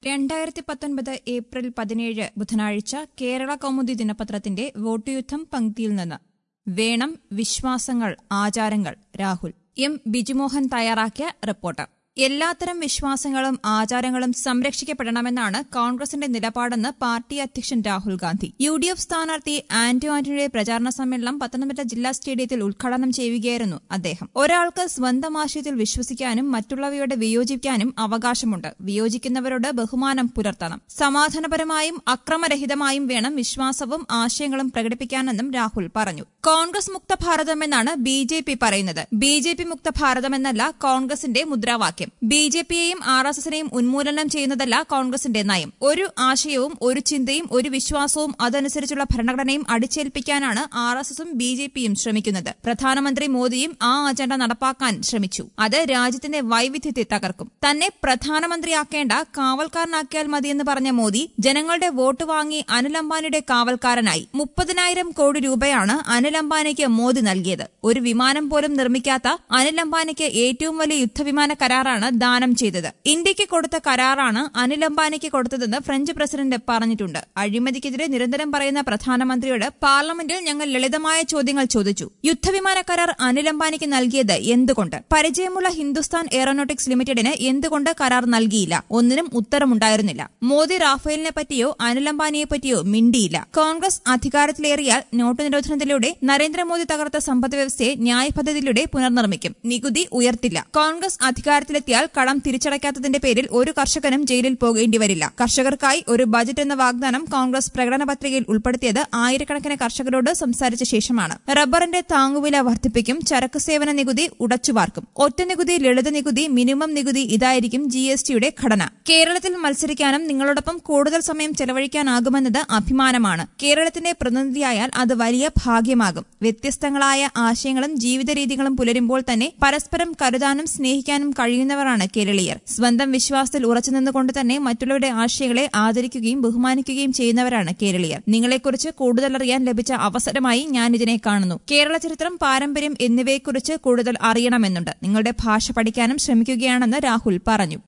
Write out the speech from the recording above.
രണ്ടായിരത്തി പത്തൊൻപത് ഏപ്രിൽ പതിനേഴ് ബുധനാഴ്ച കേരള കൗമുദി ദിനപത്രത്തിന്റെ വോട്ട് യുദ്ധം പങ്ക്തിയിൽ നിന്ന് വേണം വിശ്വാസങ്ങൾ ആചാരങ്ങൾ രാഹുൽ എം ബിജുമോഹൻ തയ്യാറാക്കിയ റിപ്പോർട്ട് എല്ലാത്തരം വിശ്വാസങ്ങളും ആചാരങ്ങളും സംരക്ഷിക്കപ്പെടണമെന്നാണ് കോൺഗ്രസിന്റെ നിലപാടെന്ന് പാർട്ടി അധ്യക്ഷൻ Rahul Gandhi U D F സ്ഥാനാർത്ഥി ആന്റോ ആന്റണിയുടെ പ്രചാരണ സമ്മേളനം പത്തനംതിട്ട ജില്ലാ സ്റ്റേഡിയത്തിൽ ഉദ്ഘാടനം ചെയ്യുകയായിരുന്നു അദ്ദേഹം ഒരാൾക്ക് സ്വന്തം ആശയത്തിൽ വിശ്വസിക്കാനും മറ്റുള്ളവയോട് വിയോജിക്കാനും അവകാശമുണ്ട് വിയോജിക്കുന്നവരോട് ബഹുമാനം പുലർത്തണം സമാധാനപരമായും അക്രമരഹിതമായും വേണം വിശ്വാസവും ആശയങ്ങളും പ്രകടിപ്പിക്കാനെന്നും രാഹുൽ പറഞ്ഞു കോൺഗ്രസ് മുക്ത ഭാരതമെന്നാണ് ബി ജെ പി പറയുന്നത് ബി ജെ പി മുക്ത ഭാരതമെന്നല്ല കോൺഗ്രസിന്റെ മുദ്രാവാക്യം ബി ജെ പിയെയും ആർ എസ് എസിനെയും ഉന്മൂലനം ചെയ്യുന്നതല്ല കോൺഗ്രസിന്റെ നയം ഒരു ആശയവും ഒരു ചിന്തയും ഒരു വിശ്വാസവും അതനുസരിച്ചുള്ള ഭരണഘടനയും അടിച്ചേൽപ്പിക്കാനാണ് ആർ എസ് എസും ബി ജെ പിയും ശ്രമിക്കുന്നത് പ്രധാനമന്ത്രി മോദിയും ആ അജണ്ട നടപ്പാക്കാൻ ശ്രമിച്ചു അത് രാജ്യത്തിന്റെ വൈവിധ്യത്തെ തകർക്കും തന്നെ പ്രധാനമന്ത്രിയാക്കേണ്ട കാവൽക്കാരനാക്കിയാൽ മതിയെന്ന് പറഞ്ഞ മോദി ജനങ്ങളുടെ വോട്ട് വാങ്ങി അനിൽ അംബാനിയുടെ കാവൽക്കാരനായി മുപ്പതിനായിരം കോടി രൂപയാണ് അനിൽ അംബാനിക്ക് മോദി നൽകിയത് ഒരു വിമാനം പോലും നിർമ്മിക്കാത്ത അനിൽ അംബാനിക്ക് ഏറ്റവും വലിയ യുദ്ധവിമാന കരാറാണ് ദാനം ചെയ്തത് ഇന്ത്യക്ക് കൊടുത്ത കരാറാണ് അനിൽ അംബാനിക്ക് കൊടുത്തതെന്ന് ഫ്രഞ്ച് പ്രസിഡന്റ് പറഞ്ഞിട്ടുണ്ട് അഴിമതിക്കെതിരെ നിരന്തരം പറയുന്ന പ്രധാനമന്ത്രിയോട് പാർലമെന്റിൽ ഞങ്ങൾ ലളിതമായ ചോദ്യങ്ങൾ ചോദിച്ചു യുദ്ധവിമാന കരാർ അനിൽ അംബാനിക്ക് നൽകിയത് എന്തുകൊണ്ട് പരിചയമുള്ള ഹിന്ദുസ്ഥാൻ എയറോനോട്ടിക്സ് ലിമിറ്റഡിന് എന്തുകൊണ്ട് കരാർ നൽകിയില്ല ഒന്നിനും ഉത്തരമുണ്ടായിരുന്നില്ല മോദി റാഫേലിനെ പറ്റിയോ അനിൽ അംബാനിയെ പറ്റിയോ മിണ്ടിയില്ല കോൺഗ്രസ് അധികാരത്തിലേറിയാൽ നോട്ട് നിരോധനത്തിലൂടെ നരേന്ദ്രമോദി തകർത്ത സമ്പദ് വ്യവസ്ഥയെ ന്യായ് പദ്ധതിയിലൂടെ പുനർനിർമ്മിക്കും നികുതി ഉയർത്തില്ല കോൺഗ്രസ് അധികാരത്തിലെത്തിയാൽ കടം തിരിച്ചടയ്ക്കാത്തതിന്റെ പേരിൽ ഒരു കർഷകനും ജയിലിൽ പോകേണ്ടി വരില്ല കർഷകർക്കായി ഒരു ബജറ്റ് എന്ന വാഗ്ദാനം കോൺഗ്രസ് പ്രകടന പത്രികയിൽ ഉൾപ്പെടുത്തിയത് ആയിരക്കണക്കിന് കർഷകരോട് സംസാരിച്ച ശേഷമാണ് റബ്ബറിന്റെ താങ്ങുവില വർദ്ധിപ്പിക്കും ചരക്ക് സേവന നികുതി ഉടച്ചുപാർക്കും ഒറ്റ നികുതി ലളിത നികുതി മിനിമം നികുതി ഇതായിരിക്കും ജി എസ് ടിയുടെ ഘടന കേരളത്തിൽ മത്സരിക്കാനും നിങ്ങളോടൊപ്പം കൂടുതൽ സമയം ചെലവഴിക്കാനാകുമെന്നത് അഭിമാനമാണ് കേരളത്തിന്റെ പ്രതിനിധിയായാൽ അത് വലിയ ഭാഗ്യമാകും വ്യത്യസ്തങ്ങളായ ആശയങ്ങളും ജീവിത രീതികളും പുലരുമ്പോൾ തന്നെ പരസ്പരം കരുതാനും സ്നേഹിക്കാനും കഴിയുന്നവരാണ് കേരളീയർ സ്വന്തം വിശ്വാസത്തിൽ ഉറച്ചുനിന്നുകൊണ്ട് തന്നെ മറ്റുള്ളവരുടെ ആശയങ്ങളെ ആദരിക്കുകയും ബഹുമാനിക്കുകയും ചെയ്യുന്നവരാണ് കേരളീയർ നിങ്ങളെക്കുറിച്ച് കൂടുതലറിയാൻ ലഭിച്ച അവസരമായി ഞാൻ ഇതിനെ കാണുന്നു കേരള ചരിത്രം പാരമ്പര്യം എന്നിവയെക്കുറിച്ച് കൂടുതൽ അറിയണമെന്നുണ്ട് നിങ്ങളുടെ ഭാഷ പഠിക്കാനും ശ്രമിക്കുകയാണെന്ന് രാഹുൽ പറഞ്ഞു